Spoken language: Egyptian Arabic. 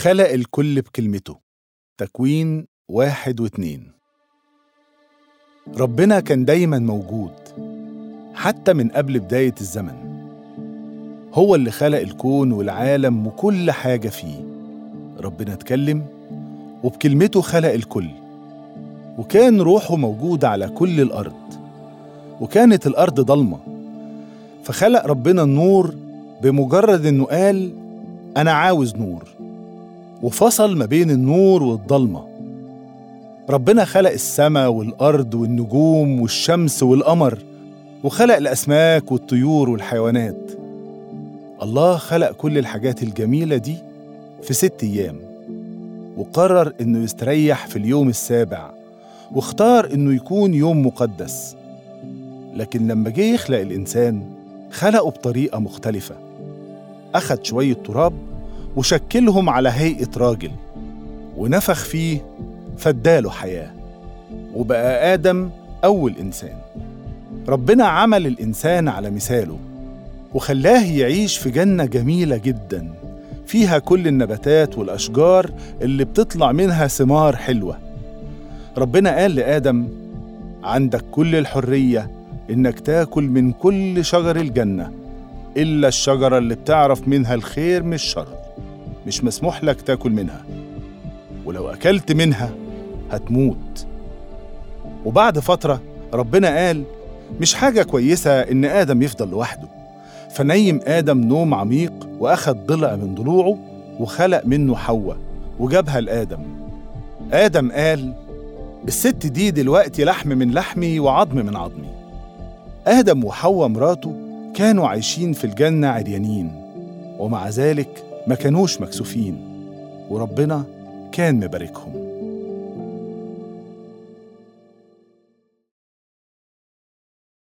خلق الكل بكلمته تكوين واحد واتنين ربنا كان دايما موجود حتى من قبل بداية الزمن هو اللي خلق الكون والعالم وكل حاجة فيه ربنا اتكلم وبكلمته خلق الكل وكان روحه موجودة على كل الأرض وكانت الأرض ضلمة فخلق ربنا النور بمجرد إنه قال أنا عاوز نور وفصل ما بين النور والضلمة ربنا خلق السماء والأرض والنجوم والشمس والقمر وخلق الأسماك والطيور والحيوانات الله خلق كل الحاجات الجميلة دي في ست أيام وقرر إنه يستريح في اليوم السابع واختار إنه يكون يوم مقدس لكن لما جه يخلق الإنسان خلقه بطريقة مختلفة أخد شوية تراب وشكلهم على هيئة راجل ونفخ فيه فاداله حياة وبقى آدم أول إنسان ربنا عمل الإنسان على مثاله وخلاه يعيش في جنة جميلة جدا فيها كل النباتات والأشجار اللي بتطلع منها ثمار حلوة ربنا قال لآدم عندك كل الحرية إنك تاكل من كل شجر الجنة إلا الشجرة اللي بتعرف منها الخير من الشر مش مسموح لك تاكل منها ولو أكلت منها هتموت وبعد فترة ربنا قال مش حاجة كويسة إن آدم يفضل لوحده فنيم آدم نوم عميق وأخد ضلع من ضلوعه وخلق منه حواء وجابها لآدم آدم قال الست دي دلوقتي لحم من لحمي وعظم من عظمي آدم وحواء مراته كانوا عايشين في الجنة عريانين ومع ذلك ما كانوش مكسوفين وربنا كان مباركهم